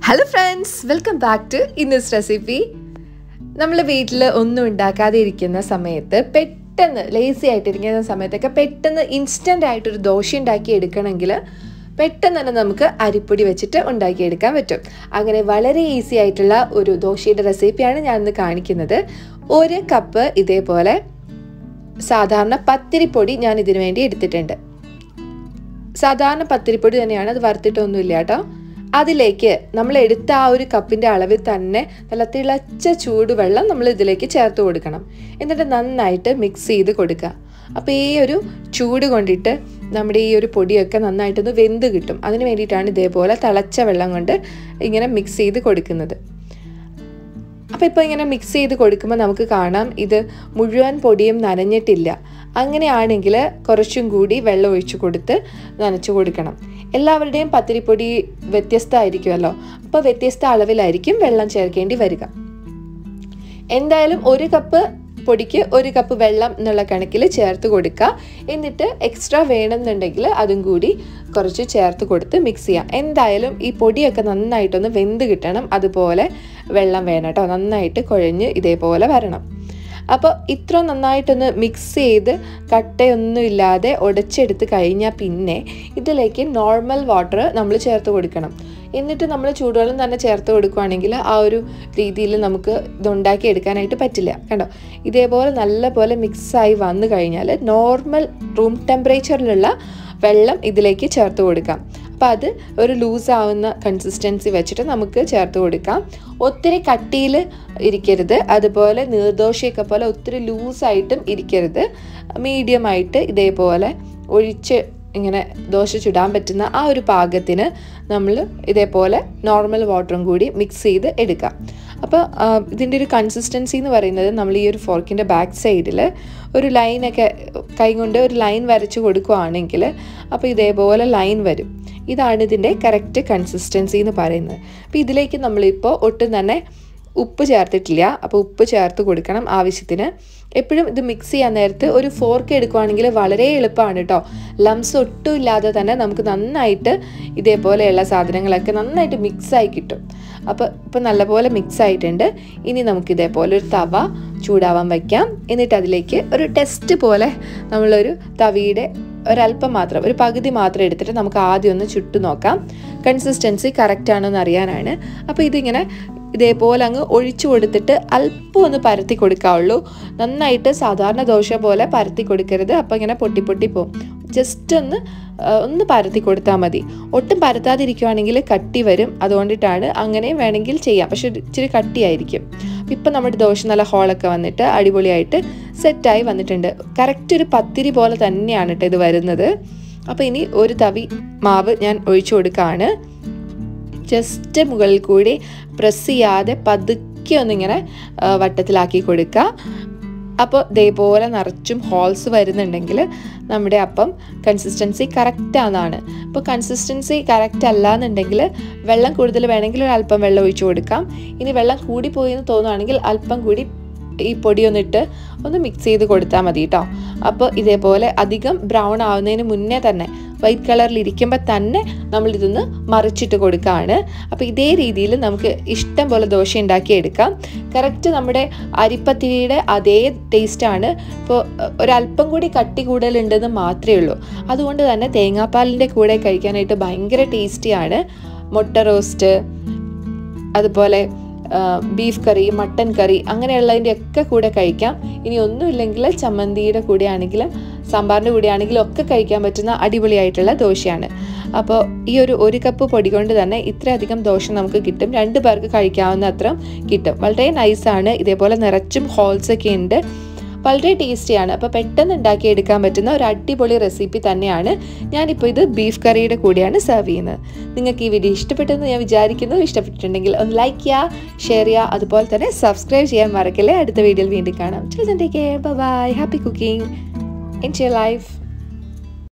hello friends welcome back to ഇന്നസ് recipe നമ്മൾ വീട്ടിൽ ഒന്നും ഉണ്ടാക്കാതെ ഇരിക്കുന്ന സമയത്ത് പെട്ടെന്ന് ലേസി ആയിട്ടിരിക്കുന്ന സമയത്തൊക്കെ പെട്ടെന്ന് ഇൻസ്റ്റൻ്റ് ആയിട്ടൊരു ദോശ ഉണ്ടാക്കി എടുക്കണമെങ്കിൽ പെട്ടെന്ന് തന്നെ നമുക്ക് അരിപ്പൊടി വെച്ചിട്ട് ഉണ്ടാക്കിയെടുക്കാൻ പറ്റും അങ്ങനെ വളരെ ഈസി ആയിട്ടുള്ള ഒരു ദോശയുടെ റെസിപ്പിയാണ് ഞാൻ ഇന്ന് കാണിക്കുന്നത് ഒരു കപ്പ് ഇതേപോലെ സാധാരണ പത്തിരിപ്പൊടി ഞാൻ ഇതിനു വേണ്ടി എടുത്തിട്ടുണ്ട് സാധാരണ പത്തിരിപ്പൊടി തന്നെയാണ് അത് വറുത്തിട്ടൊന്നുമില്ല കേട്ടോ അതിലേക്ക് നമ്മൾ എടുത്ത ആ ഒരു കപ്പിൻ്റെ അളവിൽ തന്നെ നല്ല തിളച്ച ചൂടുവെള്ളം നമ്മൾ ഇതിലേക്ക് ചേർത്ത് കൊടുക്കണം എന്നിട്ട് നന്നായിട്ട് മിക്സ് ചെയ്ത് കൊടുക്കുക അപ്പോൾ ഈ ഒരു ചൂട് കൊണ്ടിട്ട് നമ്മുടെ ഈ ഒരു പൊടിയൊക്കെ നന്നായിട്ടൊന്ന് വെന്ത് കിട്ടും അതിന് വേണ്ടിയിട്ടാണ് ഇതേപോലെ തിളച്ച വെള്ളം കൊണ്ട് ഇങ്ങനെ മിക്സ് ചെയ്ത് കൊടുക്കുന്നത് അപ്പോൾ ഇപ്പോൾ ഇങ്ങനെ മിക്സ് ചെയ്ത് കൊടുക്കുമ്പോൾ നമുക്ക് കാണാം ഇത് മുഴുവൻ പൊടിയും നനഞ്ഞിട്ടില്ല അങ്ങനെയാണെങ്കിൽ കുറച്ചും കൂടി വെള്ളം ഒഴിച്ചു കൊടുത്ത് നനച്ചു കൊടുക്കണം എല്ലാവരുടെയും പത്തിരിപ്പൊടി വ്യത്യസ്തമായിരിക്കുമല്ലോ അപ്പോൾ വ്യത്യസ്ത അളവിലായിരിക്കും വെള്ളം ചേർക്കേണ്ടി വരിക എന്തായാലും ഒരു കപ്പ് പൊടിക്ക് ഒരു കപ്പ് വെള്ളം എന്നുള്ള കണക്കിൽ ചേർത്ത് കൊടുക്കുക എന്നിട്ട് എക്സ്ട്രാ വേണമെന്നുണ്ടെങ്കിൽ അതും കൂടി കുറച്ച് ചേർത്ത് കൊടുത്ത് മിക്സ് ചെയ്യാം എന്തായാലും ഈ പൊടിയൊക്കെ നന്നായിട്ടൊന്ന് വെന്ത് കിട്ടണം അതുപോലെ വെള്ളം വേണം കേട്ടോ നന്നായിട്ട് കുഴഞ്ഞ് ഇതേപോലെ വരണം അപ്പോൾ ഇത്ര നന്നായിട്ടൊന്ന് മിക്സ് ചെയ്ത് കട്ടയൊന്നും ഇല്ലാതെ ഉടച്ചെടുത്ത് കഴിഞ്ഞാൽ പിന്നെ ഇതിലേക്ക് നോർമൽ വാട്ടർ നമ്മൾ ചേർത്ത് കൊടുക്കണം എന്നിട്ട് നമ്മൾ ചൂടുവെള്ളം തന്നെ ചേർത്ത് കൊടുക്കുകയാണെങ്കിൽ ആ ഒരു രീതിയിൽ നമുക്ക് ഇത് ഉണ്ടാക്കി എടുക്കാനായിട്ട് പറ്റില്ല കണ്ടോ ഇതേപോലെ നല്ല പോലെ മിക്സായി വന്നു കഴിഞ്ഞാൽ നോർമൽ റൂം ടെമ്പറേച്ചറിലുള്ള വെള്ളം ഇതിലേക്ക് ചേർത്ത് കൊടുക്കാം അപ്പോൾ അത് ഒരു ലൂസ് ആവുന്ന കൺസിസ്റ്റൻസി വെച്ചിട്ട് നമുക്ക് ചേർത്ത് കൊടുക്കാം ഒത്തിരി കട്ടിയിൽ ഇരിക്കരുത് അതുപോലെ നീർദോശയൊക്കെ പോലെ ഒത്തിരി ലൂസായിട്ടും ഇരിക്കരുത് മീഡിയം ആയിട്ട് ഇതേപോലെ ഒഴിച്ച് ഇങ്ങനെ ദോശ ചുടാൻ പറ്റുന്ന ആ ഒരു പാകത്തിന് നമ്മൾ ഇതേപോലെ നോർമൽ വാട്ടറും കൂടി മിക്സ് ചെയ്ത് എടുക്കാം അപ്പോൾ ഇതിൻ്റെ ഒരു കൺസിസ്റ്റൻസി എന്ന് പറയുന്നത് നമ്മൾ ഈ ഒരു ഫോർക്കിൻ്റെ ബാക്ക് സൈഡിൽ ഒരു ലൈനൊക്കെ കൈ കൊണ്ട് ഒരു ലൈൻ വരച്ച് കൊടുക്കുകയാണെങ്കിൽ അപ്പോൾ ഇതേപോലെ ലൈൻ വരും ഇതാണ് ഇതിൻ്റെ കറക്റ്റ് കൺസിസ്റ്റൻസി എന്ന് പറയുന്നത് അപ്പോൾ ഇതിലേക്ക് നമ്മളിപ്പോൾ ഒട്ടും തന്നെ ഉപ്പ് ചേർത്തിട്ടില്ല അപ്പോൾ ഉപ്പ് ചേർത്ത് കൊടുക്കണം ആവശ്യത്തിന് എപ്പോഴും ഇത് മിക്സ് ചെയ്യാൻ നേരത്ത് ഒരു ഫോർക്ക് എടുക്കുവാണെങ്കിൽ വളരെ എളുപ്പമാണ് കേട്ടോ ലംസ് ഒട്ടും ഇല്ലാതെ തന്നെ നമുക്ക് നന്നായിട്ട് ഇതേപോലെയുള്ള സാധനങ്ങളൊക്കെ നന്നായിട്ട് മിക്സായി കിട്ടും അപ്പോൾ ഇപ്പോൾ നല്ലപോലെ മിക്സ് ആയിട്ടുണ്ട് ഇനി നമുക്ക് ഇതേപോലെ ഒരു തവ ചൂടാവാൻ വയ്ക്കാം എന്നിട്ട് അതിലേക്ക് ഒരു ടെസ്റ്റ് പോലെ നമ്മളൊരു തവിയുടെ ഒരല്പം മാത്രം ഒരു പകുതി മാത്രം എടുത്തിട്ട് നമുക്ക് ആദ്യം ഒന്ന് ചുട്ടു നോക്കാം കൺസിസ്റ്റൻസി കറക്റ്റ് ആണോ എന്ന് അറിയാനാണ് അപ്പോൾ ഇതിങ്ങനെ ഇതേപോലെ അങ്ങ് ഒഴിച്ചു കൊടുത്തിട്ട് അല്പം ഒന്ന് പരത്തി കൊടുക്കാവുള്ളൂ നന്നായിട്ട് സാധാരണ ദോശ പോലെ പരത്തി കൊടുക്കരുത് അപ്പോൾ ഇങ്ങനെ പൊട്ടി പൊട്ടി പോകും ജസ്റ്റ് ഒന്ന് ഒന്ന് പരത്തി കൊടുത്താൽ മതി ഒട്ടും പരത്താതിരിക്കുവാണെങ്കിൽ കട്ടി വരും അതുകൊണ്ടിട്ടാണ് അങ്ങനെ വേണമെങ്കിൽ ചെയ്യാം പക്ഷെ ഇച്ചിരി കട്ടിയായിരിക്കും ഇപ്പം നമ്മുടെ ദോശ നല്ല ഹോളൊക്കെ വന്നിട്ട് അടിപൊളിയായിട്ട് സെറ്റായി വന്നിട്ടുണ്ട് കറക്റ്റ് ഒരു പത്തിരി പോലെ തന്നെയാണ് കേട്ടോ ഇത് വരുന്നത് അപ്പോൾ ഇനി ഒരു തവി മാവ് ഞാൻ ഒഴിച്ചു കൊടുക്കുകയാണ് ജസ്റ്റ് മുകളിൽ കൂടി പ്രസ് ചെയ്യാതെ പതുക്കെ ഒന്നിങ്ങനെ വട്ടത്തിലാക്കി കൊടുക്കുക അപ്പോൾ ഇതേപോലെ നിറച്ചും ഹോൾസ് വരുന്നുണ്ടെങ്കിൽ നമ്മുടെ അപ്പം കൺസിസ്റ്റൻസി കറക്റ്റ് ആണെന്നാണ് അപ്പോൾ കൺസിസ്റ്റൻസി കറക്റ്റ് അല്ല എന്നുണ്ടെങ്കിൽ വെള്ളം കൂടുതൽ വേണമെങ്കിൽ ഒരു അല്പം വെള്ളം ഒഴിച്ചു കൊടുക്കാം ഇനി വെള്ളം കൂടിപ്പോയി എന്ന് തോന്നുകയാണെങ്കിൽ അല്പം കൂടി ഈ പൊടി ഒന്നിട്ട് ഒന്ന് മിക്സ് ചെയ്ത് കൊടുത്താൽ മതി കേട്ടോ അപ്പോൾ ഇതേപോലെ അധികം ബ്രൗൺ ആവുന്നതിന് മുന്നേ തന്നെ വൈറ്റ് കളറിൽ ഇരിക്കുമ്പോൾ തന്നെ നമ്മൾ ഇതൊന്ന് മറിച്ചിട്ട് കൊടുക്കുകയാണ് അപ്പോൾ ഇതേ രീതിയിൽ നമുക്ക് ഇഷ്ടം പോലെ ദോശ ഉണ്ടാക്കി എടുക്കാം കറക്റ്റ് നമ്മുടെ അരിപ്പത്തിരിയുടെ അതേ ടേസ്റ്റാണ് ഇപ്പോൾ ഒരല്പം കൂടി കട്ടി കൂടുതലുണ്ടെന്ന് മാത്രമേ ഉള്ളൂ അതുകൊണ്ട് തന്നെ തേങ്ങാപ്പാലിൻ്റെ കൂടെ കഴിക്കാനായിട്ട് ഭയങ്കര ടേസ്റ്റിയാണ് മുട്ട റോസ്റ്റ് അതുപോലെ ബീഫ് കറി മട്ടൻ കറി അങ്ങനെയുള്ളതിൻ്റെ ഒക്കെ കൂടെ കഴിക്കാം ഇനി ഒന്നുമില്ലെങ്കിൽ ചമ്മന്തിയുടെ കൂടെ ആണെങ്കിലും സാമ്പാറിൻ്റെ കൂടെ ആണെങ്കിലും ഒക്കെ കഴിക്കാൻ പറ്റുന്ന അടിപൊളിയായിട്ടുള്ള ദോശയാണ് അപ്പോൾ ഈ ഒരു ഒരു കപ്പ് പൊടി കൊണ്ട് തന്നെ ഇത്രയധികം ദോശ നമുക്ക് കിട്ടും രണ്ട് പേർക്ക് കഴിക്കാവുന്ന അത്ര കിട്ടും വളരെ നൈസാണ് ഇതേപോലെ നിറച്ചും ഹോൾസ് ഒക്കെ ഉണ്ട് വളരെ ടേസ്റ്റിയാണ് അപ്പോൾ പെട്ടെന്ന് ഉണ്ടാക്കിയെടുക്കാൻ പറ്റുന്ന ഒരു അടിപൊളി റെസിപ്പി തന്നെയാണ് ഞാനിപ്പോൾ ഇത് ബീഫ് കറിയുടെ കൂടെയാണ് സെർവ് ചെയ്യുന്നത് നിങ്ങൾക്ക് ഈ വീഡിയോ ഇഷ്ടപ്പെട്ടെന്ന് ഞാൻ വിചാരിക്കുന്നു ഇഷ്ടപ്പെട്ടിട്ടുണ്ടെങ്കിൽ ഒന്ന് ലൈക്ക് ചെയ്യുക ഷെയർ ചെയ്യുക അതുപോലെ തന്നെ സബ്സ്ക്രൈബ് ചെയ്യാൻ മറക്കല്ലേ അടുത്ത വീഡിയോയിൽ വീണ്ടും കാണാം ചില bye happy cooking in your life